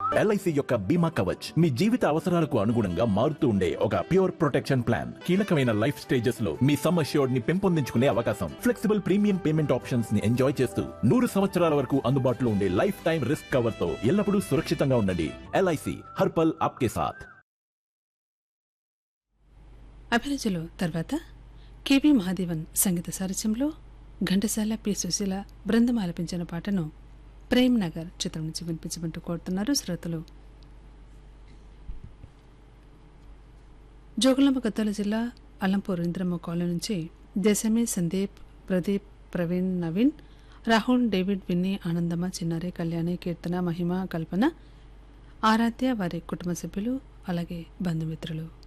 LIC యొక్క బీమా కవచ్ మీ జీవిత అవసరాలకు అనుగుణంగా మారుతూ ఉండే ఒక ప్యూర్ ప్రొటెక్షన్ ప్లాన్ కీలకమైన లైఫ్ స్టేజెస్ లో మీ సమ్ అష్యూర్డ్ ని పెంపొందించుకునే అవకాశం ఫ్లెక్సిబుల్ ప్రీమియం పేమెంట్ ఆప్షన్స్ ని ఎంజాయ్ చేస్తూ నూరు సంవత్సరాల వరకు అందుబాటులో ఉండే లైఫ్ టైం రిస్క్ కవర్ తో ఎల్లప్పుడూ సురక్షితంగా ఉండండి ఎల్ఐసి హర్పల్ ఆప్కే సాథ్ అభిరుచులు తర్వాత కేవి మహాదేవన్ సంగీత సారథ్యంలో ఘంటసాల పి సుశీల బృందం ఆలపించిన పాటను ప్రేమ్ నగర్ చిత్రం నుంచి వినిపించమంటూ కోరుతున్నారు శ్రోతలు జోగులాంబ గద్వాల జిల్లా అల్లంపూర్ ఇంద్రమ్మ కాలనీ నుంచి దేశమే సందీప్ ప్రదీప్ ప్రవీణ్ నవీన్ రాహుల్ డేవిడ్ విన్నీ ఆనందమ్మ చిన్నారి కళ్యాణి కీర్తన మహిమ కల్పన ఆరాధ్య వారి కుటుంబ సభ్యులు అలాగే బంధుమిత్రులు